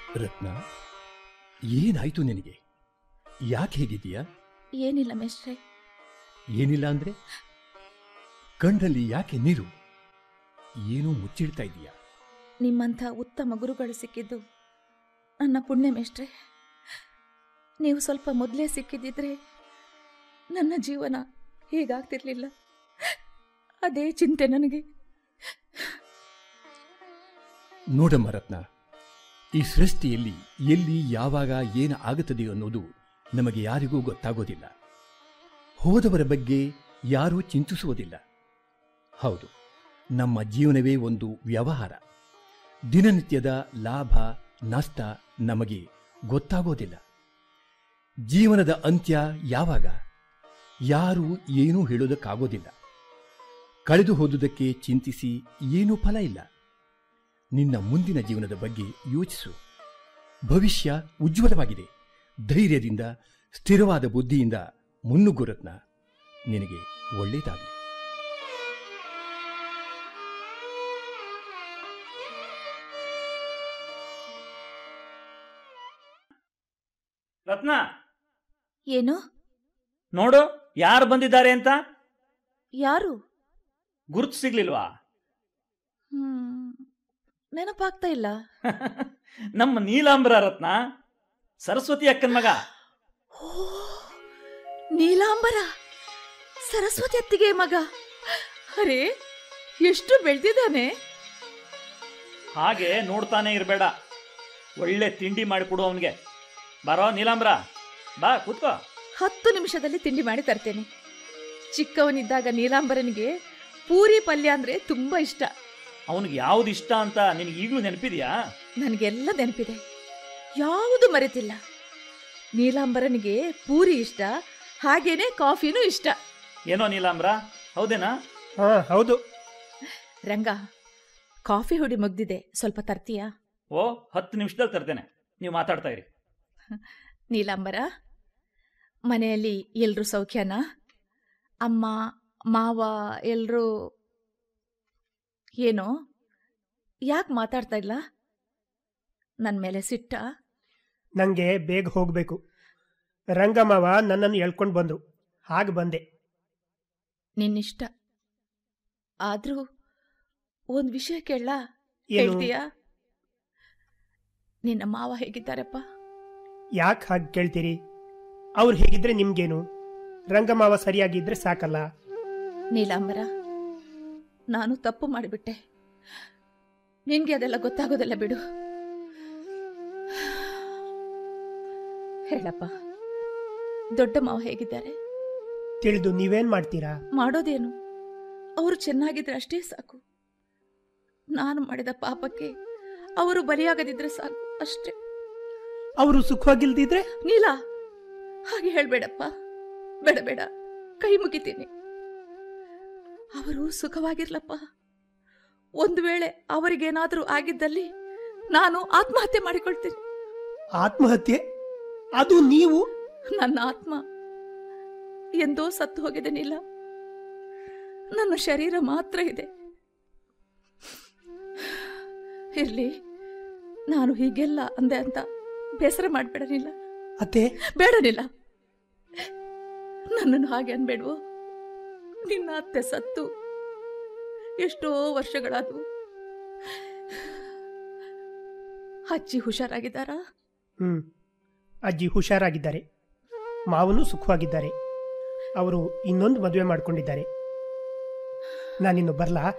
ರತ್ನ ಏನಾಯ್ತು ನಿನಗೆ ಯಾಕೆ ಹೇಗಿದೀಯಾ ಏನಿಲ್ಲ ಮೇಷ್ಟ್ರೆ ಏನಿಲ್ಲ ಅಂದ್ರೆ ಕಣ್ಣಲ್ಲಿ ಯಾಕೆ ನೀರು ಏನೋ ಮುಚ್ಚಿಡ್ತಾ ಇದೀಯಾ ನಿಮ್ಮಂಥ ಉತ್ತಮ ಗುರುಗಳು ಸಿಕ್ಕಿದ್ದು ನನ್ನ ಪುಣ್ಯ ಮೇಷ್ಟ್ರೆ ನೀವು ಸ್ವಲ್ಪ ಮೊದಲೇ ಸಿಕ್ಕಿದ್ದಿದ್ರೆ ನನ್ನ ಜೀವನ ಹೀಗಾಗ್ತಿರ್ಲಿಲ್ಲ ಅದೇ ಚಿಂತೆ ನನಗೆ ನೋಡಮ್ಮ ರತ್ನ ಈ ಸೃಷ್ಟಿಯಲ್ಲಿ ಎಲ್ಲಿ ಯಾವಾಗ ಏನು ಆಗುತ್ತದೆ ಅನ್ನೋದು ನಮಗೆ ಯಾರಿಗೂ ಗೊತ್ತಾಗೋದಿಲ್ಲ ಹೋದವರ ಬಗ್ಗೆ ಯಾರೂ ಚಿಂತಿಸುವುದಿಲ್ಲ ಹೌದು ನಮ್ಮ ಜೀವನವೇ ಒಂದು ವ್ಯವಹಾರ ದಿನನಿತ್ಯದ ಲಾಭ ನಷ್ಟ ನಮಗೆ ಗೊತ್ತಾಗೋದಿಲ್ಲ ಜೀವನದ ಅಂತ್ಯ ಯಾವಾಗ ಯಾರೂ ಏನೂ ಹೇಳೋದಕ್ಕಾಗೋದಿಲ್ಲ ಕಳೆದು ಹೋದುದಕ್ಕೆ ಚಿಂತಿಸಿ ಏನೂ ಫಲ ಇಲ್ಲ ನಿನ್ನ ಮುಂದಿನ ಜೀವನದ ಬಗ್ಗೆ ಯೋಚಿಸು ಭವಿಷ್ಯ ಉಜ್ವಲವಾಗಿದೆ ಧೈರ್ಯದಿಂದ ಸ್ಥಿರವಾದ ಬುದ್ಧಿಯಿಂದ ಮುನ್ನುಗ್ಗು ರತ್ನ ನಿನಗೆ ಒಳ್ಳೆಯದಾಗಲಿ ರತ್ನ ಏನು ನೋಡು ಯಾರು ಬಂದಿದ್ದಾರೆ ಅಂತ ಯಾರು ಗುರುತು ಸಿಗ್ಲಿಲ್ವಾ ಹ್ಮ್ ನೆನಪಾಗ್ತಾ ಇಲ್ಲ ನಮ್ಮ ನೀಲಾಂಬರ ರತ್ನ ಸರಸ್ವತಿ ಅಕ್ಕನ ಮಗ ಓ ನೀಲಾಂಬರ ಸರಸ್ವತಿ ಅತ್ತಿಗೆ ಮಗ ಅರೆ ಎಷ್ಟು ಬೆಳೆದಿದ್ದಾನೆ ಹಾಗೆ ನೋಡ್ತಾನೆ ಇರಬೇಡ ಒಳ್ಳೆ ತಿಂಡಿ ಮಾಡಿಕೊಡು ಅವನಿಗೆ ಬರೋ ನೀಲಾಂಬರ ಬಾ ಕೂತ್ಕೋ ಹತ್ತು ನಿಮಿಷದಲ್ಲಿ ತಿಂಡಿ ಮಾಡಿ ತರ್ತೇನೆ ಚಿಕ್ಕವನಿದ್ದಾಗ ನೀಲಾಂಬರನಿಗೆ ಪೂರಿ ಪಲ್ಯ ಅಂದ್ರೆ ತುಂಬಾ ಇಷ್ಟ ಅವನಿಗೆ ಯಾವ್ದು ಇಷ್ಟ ಅಂತ ನಿನಗೆ ಈಗಲೂ ನೆನಪಿದ್ಯಾ ನನಗೆಲ್ಲ ನೆನಪಿದೆ ಯಾವುದು ಮರೆತಿಲ್ಲ ನೀಲಾಂಬರನಿಗೆ ಪೂರಿ ಇಷ್ಟ ಹಾಗೇನೆ ಕಾಫಿನೂ ಇಷ್ಟ ಏನೋ ನೀಲಾಂಬರ ಹೌದೇನಾ ಹಾ ಹೌದು ರಂಗ ಕಾಫಿ ಹುಡಿ ಮುಗ್ದಿದೆ ಸ್ವಲ್ಪ ತರ್ತೀಯಾ ಓ ಹತ್ತು ನಿಮಿಷದಲ್ಲಿ ತರ್ತೇನೆ ನೀವು ಮಾತಾಡ್ತಾ ಇರಿ ನೀಲಾಂಬರ ಮನೆಯಲ್ಲಿ ಎಲ್ರೂ ಸೌಖ್ಯನಾ ಅಮ್ಮ ಮಾವ ಎಲ್ರೂ ಏನೋ ಯಾಕೆ ಮಾತಾಡ್ತಾ ಇಲ್ಲ ನನ್ನ ಮೇಲೆ ಸಿಟ್ಟ ನಂಗೆ ಬೇಗ ಹೋಗ್ಬೇಕು ರಂಗಮ್ಮವ ನನ್ನನ್ನು ಎಳ್ಕೊಂಡು ಬಂದ್ರು ಹಾಗೆ ಬಂದೆ ನಿನ್ನಿಷ್ಟ ಆದ್ರೂ ಒಂದ್ ವಿಷಯ ಕೇಳ ಏನು ಹೇಳ್ತೀಯಾ ನಿನ್ನ ಮಾವ ಹೇಗಿದ್ದಾರಪ್ಪ ಯಾಕೆ ಹಾಗೆ ಕೇಳ್ತೀರಿ ಅವ್ರು ಹೇಗಿದ್ರೆ ನಿಮ್ಗೇನು ರಂಗಮ್ಮವ ಸರಿಯಾಗಿದ್ರೆ ಸಾಕಲ್ಲ ನೀಲಾಂಬರ ನಾನು ತಪ್ಪು ಮಾಡಿಬಿಟ್ಟೆ ನಿನ್ಗೆ ಅದೆಲ್ಲ ಗೊತ್ತಾಗೋದಿಲ್ಲ ಬಿಡು ಹೇಳಪ್ಪ ದೊಡ್ಡ ಮಾವ ಹೇಗಿದ್ದಾರೆ ತಿಳಿದು ನೀವೇನ್ ಮಾಡ್ತೀರಾ ಮಾಡೋದೇನು ಅವರು ಚೆನ್ನಾಗಿದ್ರೆ ಅಷ್ಟೇ ಸಾಕು ನಾನು ಮಾಡಿದ ಪಾಪಕ್ಕೆ ಅವರು ಬಲಿಯಾಗದಿದ್ರೆ ಸಾಕು ಅಷ್ಟೇ ಅವರು ಸುಖವಾಗಿಲ್ದಿದ್ರೆ ನೀಲ ಹಾಗೆ ಹೇಳ್ಬೇಡಪ್ಪ ಬೇಡ ಬೇಡ ಕೈ ಮುಗಿತೀನಿ ಅವರು ಸುಖವಾಗಿರ್ಲಪ್ಪ ಒಂದು ವೇಳೆ ಅವರಿಗೇನಾದರೂ ಆಗಿದ್ದಲ್ಲಿ ನಾನು ಆತ್ಮಹತ್ಯೆ ಮಾಡಿಕೊಳ್ತೀನಿ ಆತ್ಮಹತ್ಯೆ ಅದು ನೀವು ನನ್ನ ಆತ್ಮ ಎಂದೋ ಸತ್ತು ಹೋಗಿದೆ ನೀಲ ನನ್ನ ಶರೀರ ಮಾತ್ರ ಇದೆ ಇರ್ಲಿ ನಾನು ಹೀಗೆಲ್ಲ ಅಂದೆ ಅಂತ ಬೇಸರ ಮಾಡಬೇಡ ನೀಲ ಅತ್ತೆ ಬೇಡನಿಲ್ಲ ನನ್ನನ್ನು ಹಾಗೆ ಅನ್ಬೇಡ್ವೋ ನಿನ್ನ ಅತ್ತೆ ಸತ್ತು ಎಷ್ಟೋ ವರ್ಷಗಳಾದವು ಅಜ್ಜಿ ಹುಷಾರಾಗಿದ್ದಾರಾ ಹ್ಮ್ ಅಜ್ಜಿ ಹುಷಾರಾಗಿದ್ದಾರೆ ಮಾವನು ಸುಖವಾಗಿದ್ದಾರೆ ಅವರು ಇನ್ನೊಂದು ಮದುವೆ ಮಾಡ್ಕೊಂಡಿದ್ದಾರೆ ನಾನಿನ್ನು ಬರ್ಲಾ